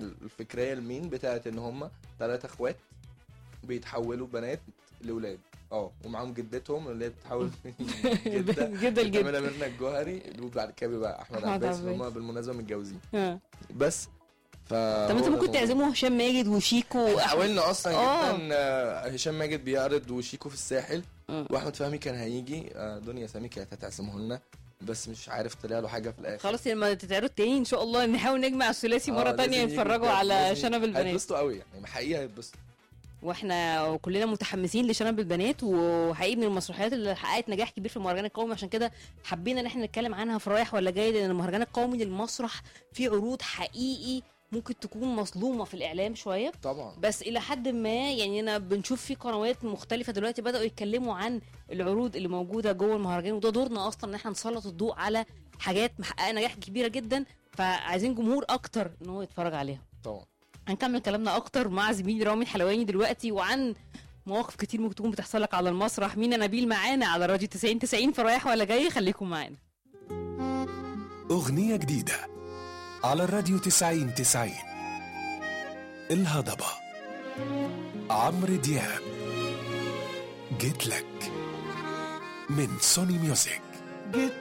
الفكريه لمين بتاعت ان هم ثلاثة اخوات بيتحولوا بنات لاولاد اه ومعاهم جدتهم اللي هي بتتحول من جده جدا الجد بتعملها ميرنا الجوهري وبعد كده بيبقى احمد أحمد عباس عباس. هم بالمناسبه متجوزين آه. بس ف طب انت ممكن تعزموا هشام ماجد وشيكو حاولنا اصلا آه. جدا آه، هشام ماجد بيعرض وشيكو في الساحل آه. واحمد فهمي كان هيجي آه، دنيا سامي كانت هتعزمه لنا بس مش عارف طلع له حاجه في الاخر خلاص لما تتعرض تاني ان شاء الله نحاول نجمع الثلاثي مره آه، تانية لازم يجوا يتفرجوا بجد، على لازم شنب البنات هيتبسطوا قوي يعني حقيقي هيتبسطوا واحنا كلنا متحمسين لشنب البنات وحقيقي من المسرحيات اللي حققت نجاح كبير في المهرجان القومي عشان كده حبينا ان احنا نتكلم عنها في رايح ولا جاي لان المهرجان القومي للمسرح فيه عروض حقيقي ممكن تكون مظلومه في الاعلام شويه طبعا بس الى حد ما يعني انا بنشوف في قنوات مختلفه دلوقتي بداوا يتكلموا عن العروض اللي موجوده جوه المهرجان وده دورنا اصلا ان احنا نسلط الضوء على حاجات محققه نجاح كبيره جدا فعايزين جمهور اكتر ان هو يتفرج عليها طبعا هنكمل كلامنا اكتر مع زميلي رامي الحلواني دلوقتي وعن مواقف كتير ممكن تكون بتحصل لك على المسرح مين نبيل معانا على راديو 90 90 في رايح ولا جاي خليكم معانا أغنية جديدة على الراديو تسعين تسعين الهضبة عمرو دياب جيت لك من سوني ميوزك جيت